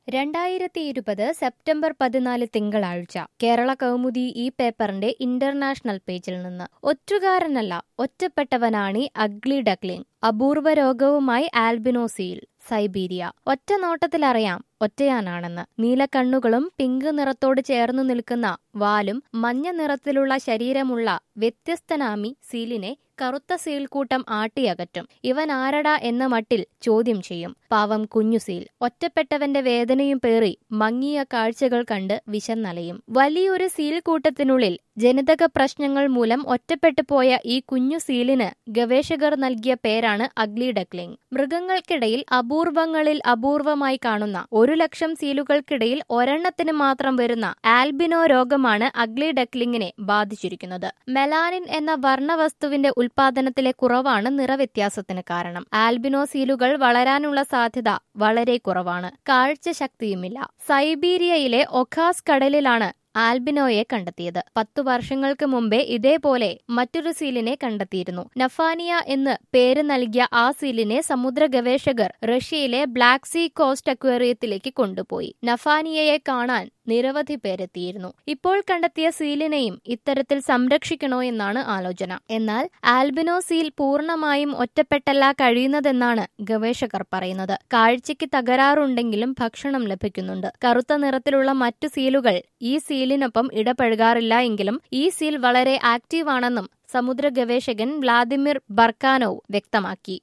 രണ്ടായിരത്തി ഇരുപത് സെപ്റ്റംബർ പതിനാല് തിങ്കളാഴ്ച കേരള കൗമുദി ഈ പേപ്പറിന്റെ ഇന്റർനാഷണൽ പേജിൽ നിന്ന് ഒറ്റുകാരനല്ല ഒറ്റപ്പെട്ടവനാണി അഗ്ലി ഡക്ലിംഗ് അപൂർവ രോഗവുമായി ആൽബിനോസിയിൽ സൈബീരിയ ഒറ്റ നോട്ടത്തിലറിയാം ഒറ്റയാനാണെന്ന് നീലക്കണ്ണുകളും പിങ്ക് നിറത്തോട് ചേർന്നു നിൽക്കുന്ന വാലും മഞ്ഞ നിറത്തിലുള്ള ശരീരമുള്ള വ്യത്യസ്തനാമി സീലിനെ കറുത്ത സീൽക്കൂട്ടം ആട്ടിയകറ്റും ഇവൻ ആരടാ എന്ന മട്ടിൽ ചോദ്യം ചെയ്യും പാവം കുഞ്ഞു സീൽ ഒറ്റപ്പെട്ടവന്റെ വേദനയും പേറി മങ്ങിയ കാഴ്ചകൾ കണ്ട് വിശന്നലയും വലിയൊരു സീൽ കൂട്ടത്തിനുള്ളിൽ ജനിതക പ്രശ്നങ്ങൾ മൂലം ഒറ്റപ്പെട്ടു പോയ ഈ കുഞ്ഞു സീലിന് ഗവേഷകർ നൽകിയ പേരാണ് അഗ്ലി ഡക്ലിംഗ് മൃഗങ്ങൾക്കിടയിൽ അപൂർവങ്ങളിൽ അപൂർവമായി കാണുന്ന ഒരു ലക്ഷം സീലുകൾക്കിടയിൽ ഒരെണ്ണത്തിന് മാത്രം വരുന്ന ആൽബിനോ രോഗമാണ് അഗ്ലി ഡക്ലിംഗിനെ ബാധിച്ചിരിക്കുന്നത് മെലാനിൻ എന്ന വർണ്ണവസ്തുവിന്റെ ഉൽപാദനത്തിലെ കുറവാണ് നിറവ്യത്യാസത്തിന് കാരണം ആൽബിനോ സീലുകൾ വളരാനുള്ള സാധ്യത വളരെ കുറവാണ് കാഴ്ചശക്തിയുമില്ല സൈബീരിയയിലെ ഒഖാസ് കടലിലാണ് ആൽബിനോയെ കണ്ടെത്തിയത് പത്തു വർഷങ്ങൾക്ക് മുമ്പേ ഇതേപോലെ മറ്റൊരു സീലിനെ കണ്ടെത്തിയിരുന്നു നഫാനിയ എന്ന് പേര് നൽകിയ ആ സീലിനെ സമുദ്ര ഗവേഷകർ റഷ്യയിലെ ബ്ലാക്ക് സീ കോസ്റ്റ് അക്വേറിയത്തിലേക്ക് കൊണ്ടുപോയി നഫാനിയയെ കാണാൻ നിരവധി പേരെത്തിയിരുന്നു ഇപ്പോൾ കണ്ടെത്തിയ സീലിനെയും ഇത്തരത്തിൽ സംരക്ഷിക്കണോ എന്നാണ് ആലോചന എന്നാൽ ആൽബിനോ സീൽ പൂർണ്ണമായും ഒറ്റപ്പെട്ടല്ല കഴിയുന്നതെന്നാണ് ഗവേഷകർ പറയുന്നത് കാഴ്ചയ്ക്ക് തകരാറുണ്ടെങ്കിലും ഭക്ഷണം ലഭിക്കുന്നുണ്ട് കറുത്ത നിറത്തിലുള്ള മറ്റു സീലുകൾ ഈ സീലിനൊപ്പം ഇടപഴകാറില്ല എങ്കിലും ഈ സീൽ വളരെ ആക്റ്റീവാണെന്നും സമുദ്ര ഗവേഷകൻ വ്ളാദിമിർ ബർക്കാനോവ് വ്യക്തമാക്കി